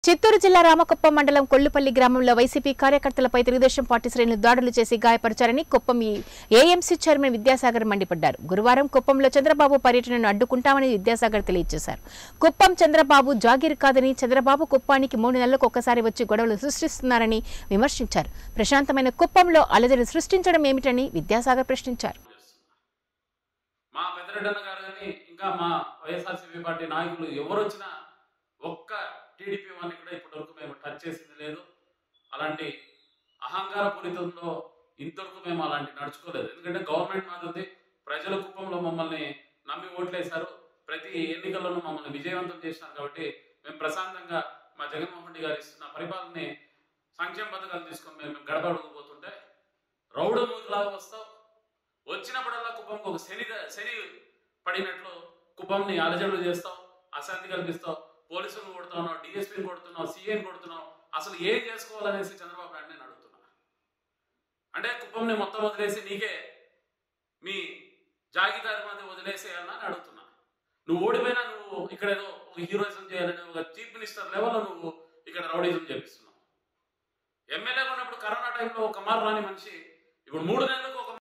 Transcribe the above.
చిత్తూరు జిల్లా రామకుప్పం మండలం కొల్లుపల్లి గ్రామంలో వైసీపీ కార్యకర్తలపై తెలుగుదేశం పార్టీ శ్రేణులు దాడులు చేసి గాయపరిచారని కుప్పం ఈ ఏఎంసీ చైర్మన్ విద్యాసాగర్ మండిపడ్డారు గురువారం కుప్పంలో చంద్రబాబు పర్యటనను అడ్డుకుంటామని విద్యాసాగర్ తెలియజేశారు కుప్పం చంద్రబాబు జాగీర్ కాదని చంద్రబాబు కుప్పానికి మూడు నెలలకు ఒక్కసారి వచ్చి గొడవలు సృష్టిస్తున్నారని విమర్శించారు ప్రశాంతమైన కుప్పంలో అలజడి సృష్టించడం ఏమిటని విద్యాసాగర్ ప్రశ్నించారు మా పెద్దరెడ్డన్న గారు కానీ ఇంకా మా వైఎస్ఆర్సీపీ పార్టీ నాయకులు ఎవరు వచ్చినా ఒక్క టీడీపీ వాడిని కూడా ఇప్పటివరకు మేము టచ్ చేసింది లేదు అలాంటి అహంకార పూరితంలో ఇంతవరకు మేము అలాంటి నడుచుకోలేదు ఎందుకంటే గవర్నమెంట్ మాది ఉంది ప్రజల కుప్పంలో మమ్మల్ని నమ్మి ఓట్లేశారు ప్రతి ఎన్నికల్లోనూ మమ్మల్ని విజయవంతం చేసినారు కాబట్టి మేము ప్రశాంతంగా మా జగన్మోహన్ రెడ్డి గారు ఇస్తున్న పరిపాలనని సంక్షేమ పథకాలు తీసుకొని మేము గడప అడుగుపోతుంటే రౌడ మూతులాగా వస్తావు వచ్చినప్పుడల్లా కుప్పంకి ఒక శని శని పడినట్లు కుప్పంని అలజడులు చేస్తావు అశాంతి కల్పిస్తావు పోలీసులను కొడుతున్నావు డిఎస్పీని కొడుతున్నావు సీఏని కొడుతున్నావు అసలు ఏం చేసుకోవాలనేసి చంద్రబాబు నాయుడు నేను అడుగుతున్నా అంటే కుప్పంని మొత్తం వదిలేసి నీకే మీ జాగిదారి మధ్య వదిలేసేయాలని అని అడుగుతున్నా నువ్వు ఓడిపోయినా నువ్వు ఇక్కడ ఏదో ఒక హీరోయిజం చేయాలని ఒక చీఫ్ మినిస్టర్ లెవెల్లో నువ్వు ఇక్కడ రౌడీజం చేపిస్తున్నావు ఎమ్మెల్యేగా ఉన్నప్పుడు కరోనా టైంలో ఒక మారు రాని మనిషి ఇప్పుడు మూడు నెలలకు